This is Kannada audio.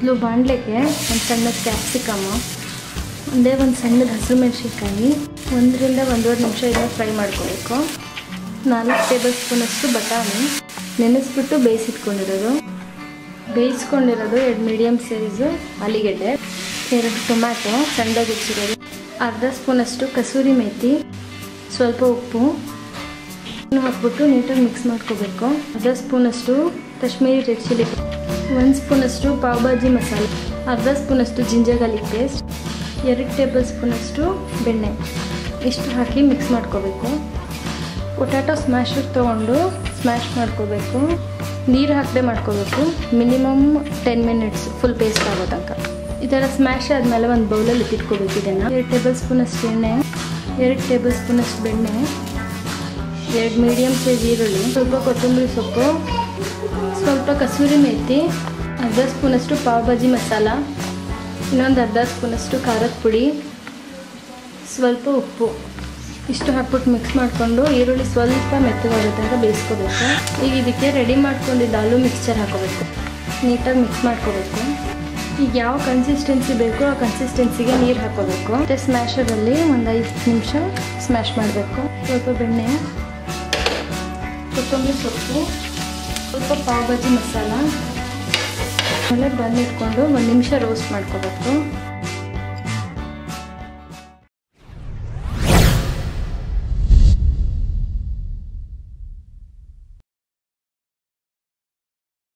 ಮೊದಲು ಬಾಣಲೆಗೆ ಒಂದು ಸಣ್ಣ ಕ್ಯಾಪ್ಸಿಕಮ್ಮು ಒಂದೇ ಒಂದು ಸಣ್ಣದ ಹಸಿರು ಮೆಣಸಿನ್ಕಾಯಿ ಒಂದರಿಂದ ಒಂದೂವರೆ ನಿಮಿಷ ಇದನ್ನು ಫ್ರೈ ಮಾಡ್ಕೋಬೇಕು ನಾಲ್ಕು ಟೇಬಲ್ ಸ್ಪೂನಷ್ಟು ಬಟಾಣಿ ನೆನೆಸ್ಬಿಟ್ಟು ಬೇಯಿಸಿಟ್ಕೊಂಡಿರೋದು ಬೇಯಿಸ್ಕೊಂಡಿರೋದು ಎರಡು ಮೀಡಿಯಮ್ ಸೈಜು ಆಲಿಗೆಡ್ಡೆ ಎರಡು ಟೊಮ್ಯಾಟೊ ಸಣ್ಣದಾಗಿ ಹೆಚ್ಚಿರೋದು ಅರ್ಧ ಸ್ಪೂನಷ್ಟು ಕಸೂರಿ ಮೇಥಿ ಸ್ವಲ್ಪ ಉಪ್ಪು ಹಾಕ್ಬಿಟ್ಟು ನೀಟಾಗಿ ಮಿಕ್ಸ್ ಮಾಡ್ಕೋಬೇಕು ಅರ್ಧ ಸ್ಪೂನಷ್ಟು ಕಾಶ್ಮೀರಿ ರೆಡ್ ಚಿಲ್ಲಿ ಒಂದು ಸ್ಪೂನಷ್ಟು ಪಾವ್ ಭಾಜಿ ಮಸಾಲೆ ಅರ್ಧ ಸ್ಪೂನಷ್ಟು ಜಿಂಜರ್ ಗಾರ್ಲಿಕ್ ಪೇಸ್ಟ್ ಎರಡು ಟೇಬಲ್ ಸ್ಪೂನಷ್ಟು ಬೆಣ್ಣೆ ಇಷ್ಟು ಹಾಕಿ ಮಿಕ್ಸ್ ಮಾಡ್ಕೋಬೇಕು ಪೊಟ್ಯಾಟೊ ಸ್ಮ್ಯಾಶರ್ ತೊಗೊಂಡು ಸ್ಮ್ಯಾಶ್ ಮಾಡ್ಕೋಬೇಕು ನೀರು ಹಾಕದೆ ಮಾಡ್ಕೋಬೇಕು minimum ten minutes full paste ಆಗೋ ತನಕ ಈ ಥರ ಸ್ಮ್ಯಾಶ್ ಆದಮೇಲೆ ಒಂದು ಬೌಲಲ್ಲಿ ಎತ್ತಿಟ್ಕೋಬೇಕು ಇದನ್ನು ಎರಡು ಟೇಬಲ್ ಸ್ಪೂನಷ್ಟು ಎಣ್ಣೆ ಎರಡು ಟೇಬಲ್ ಸ್ಪೂನಷ್ಟು ಬೆಣ್ಣೆ ಎರಡು ಮೀಡಿಯಮ್ ಸೈಜ್ ಈರುಳ್ಳಿ ಸ್ವಲ್ಪ ಕೊತ್ತಂಬರಿ ಸೊಪ್ಪು ಸ್ವಲ್ಪ ಕಸೂರಿ ಮೇಥಿ ಅರ್ಧ ಸ್ಪೂನಷ್ಟು ಪಾವ್ ಭಾಜಿ ಮಸಾಲ ಇನ್ನೊಂದು ಅರ್ಧ ಸ್ಪೂನಷ್ಟು ಖಾರದ ಪುಡಿ ಸ್ವಲ್ಪ ಉಪ್ಪು ಇಷ್ಟು ಹಾಕ್ಬಿಟ್ಟು ಮಿಕ್ಸ್ ಮಾಡಿಕೊಂಡು ಈರುಳ್ಳಿ ಸ್ವಲ್ಪ ಮೆತ್ತಗಾಗೋ ತನಕ ಬೇಯಿಸ್ಕೋಬೇಕು ಈಗ ಇದಕ್ಕೆ ರೆಡಿ ಮಾಡ್ಕೊಂಡಿದ್ದ ಆಲೂ ಮಿಕ್ಸ್ಚರ್ ಹಾಕೋಬೇಕು ನೀಟಾಗಿ ಮಿಕ್ಸ್ ಮಾಡ್ಕೋಬೇಕು ಈಗ ಯಾವ ಕನ್ಸಿಸ್ಟೆನ್ಸಿ ಬೇಕೋ ಆ ಕನ್ಸಿಸ್ಟೆನ್ಸಿಗೆ ನೀರು ಹಾಕೋಬೇಕು ಮತ್ತು ಸ್ಮ್ಯಾಶರಲ್ಲಿ ಒಂದು ಐದು ನಿಮಿಷ ಸ್ಮ್ಯಾಶ್ ಮಾಡಬೇಕು ಸ್ವಲ್ಪ ಬೆಣ್ಣೆ ಕೊತ್ತಂಬರಿ ಸೊಪ್ಪು ಸ್ವಲ್ಪ ಪಾವ್ ಭಾಜಿ ಮಸಾಲ ಆಮೇಲೆ ಬನ್ ಇಟ್ಕೊಂಡು ಒಂದು ನಿಮಿಷ ರೋಸ್ಟ್ ಮಾಡ್ಕೋಬೇಕು